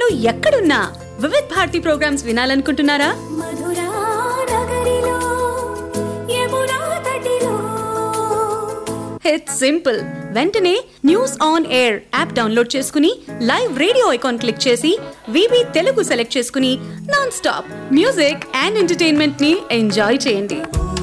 ప్రపంచంలో ఎక్కడున్నా వివిధ్ భారతి ప్రోగ్రామ్స్ వినాలనుకుంటున్నారా మధురా నగరిలో యమునా తటిలో ఇట్స్ సింపుల్ వెంటనే news on air app download చేసుకుని లైవ్ రేడియో ఐకాన్ క్లిక్ చేసి వివి తెలుగు సెలెక్ట్ చేసుకుని non stop music and entertainment ని ఎంజాయ్ చేయండి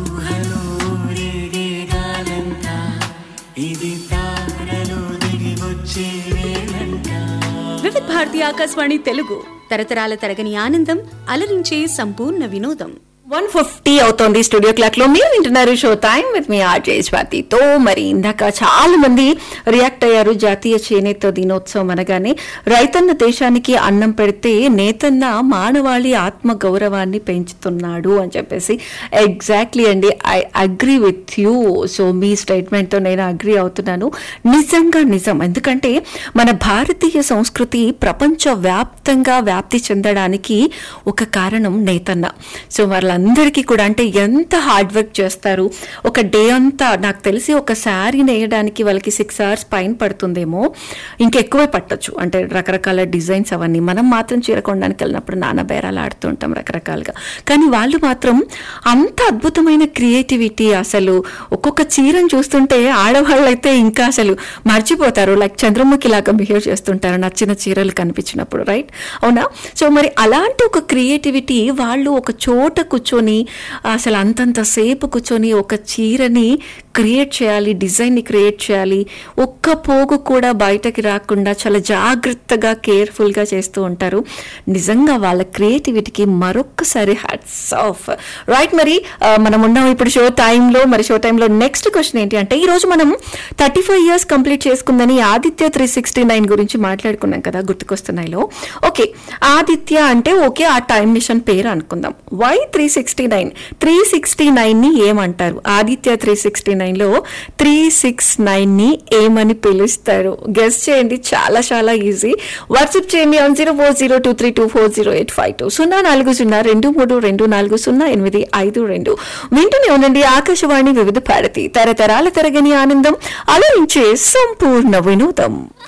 వివిధ్ భారతి ఆకాశవాణి తెలుగు తరతరాల తరగని ఆనందం అలరించే సంపూర్ణ వినోదం వన్ ఫిఫ్టీ అవుతోంది స్టూడియో క్లాక్ లో మీరు వింటున్నారు షో టైం విత్ మీ ఆర్జే స్వాతితో మరి ఇందాక చాలా మంది రియాక్ట్ అయ్యారు జాతీయ చేనేత దినోత్సవం అనగానే రైతన్న దేశానికి అన్నం పెడితే నేతన్న మానవాళి ఆత్మ గౌరవాన్ని పెంచుతున్నాడు అని చెప్పేసి ఎగ్జాక్ట్లీ అండి I agree with you so మీ స్టేట్మెంట్ తో నేను అగ్రి అవుతున్నాను నిజంగా నిజం ఎందుకంటే మన భారతీయ సంస్కృతి ప్రపంచ వ్యాప్తంగా వ్యాప్తి చెందడానికి ఒక కారణం నేతన్న సో వాళ్ళందరికీ కూడా అంటే ఎంత హార్డ్ వర్క్ చేస్తారు ఒక డే అంతా నాకు తెలిసి ఒక శారీ నేయడానికి వాళ్ళకి సిక్స్ అవర్స్ పైన పడుతుందేమో ఇంకెక్కువే పట్టొచ్చు అంటే రకరకాల డిజైన్స్ అవన్నీ మనం మాత్రం చీర కొనడానికి వెళ్ళినప్పుడు నాన్న బేరాలు ఆడుతుంటాం రకరకాలుగా కానీ వాళ్ళు మాత్రం అంత అద్భుతమైన క్రియేటివిటీ అసలు ఒక్కొక్క చీరను చూస్తుంటే ఆడవాళ్ళు అయితే ఇంకా అసలు మర్చిపోతారు లైక్ చంద్రముఖి లాగా బిహేవ్ చేస్తుంటారు నచ్చిన చీరలు కనిపించినప్పుడు రైట్ అవునా సో మరి అలాంటి ఒక క్రియేటివిటీ వాళ్ళు ఒక చోట కూర్చొని అసలు అంతంత సేపు కూర్చొని ఒక చీరని క్రియేట్ చేయాలి డిజైన్ని క్రియేట్ చేయాలి ఒక్క పోగు కూడా బయటకి రాకుండా చాలా జాగ్రత్తగా కేర్ఫుల్గా చేస్తూ ఉంటారు నిజంగా వాళ్ళ క్రియేటివిటీకి మరొక్కసారి హ్యాట్స్ ఆఫ్ రైట్ మరి ఆ, మనం ఉన్నాం ఇప్పుడు షో టైంలో మరి షో టైంలో నెక్స్ట్ క్వశ్చన్ ఏంటి అంటే ఈ రోజు మనం థర్టీ ఫైవ్ ఇయర్స్ కంప్లీట్ చేసుకుందని ఆదిత్య త్రీ సిక్స్టీ నైన్ గురించి మాట్లాడుకున్నాం కదా గుర్తుకొస్తున్నాయిలో ఓకే ఆదిత్య అంటే ఓకే ఆ టైం మిషన్ పేరు అనుకుందాం Y three sixty nine three sixty nine ని ఏమంటారు ఆదిత్య త్రీ సిక్స్టీ నైన్ లో త్రీ సిక్స్ నైన్ ని ఏమని పిలుస్తారు గెస్ చేయండి చాలా చాలా ఈజీ వాట్సాప్ చేయండి one zero four zero two three two four zero eight five two సున్నా నాలుగు సున్నా రెండు మూడు రెండు నాలుగు సున్నా ఎనిమిది ఐదు రెండు వింటూనే ఉండండి ఆకాశవాణి వివిధ భారతి తరతరాల తరగని ఆనందం అలరించే సంపూర్ణ వినోదం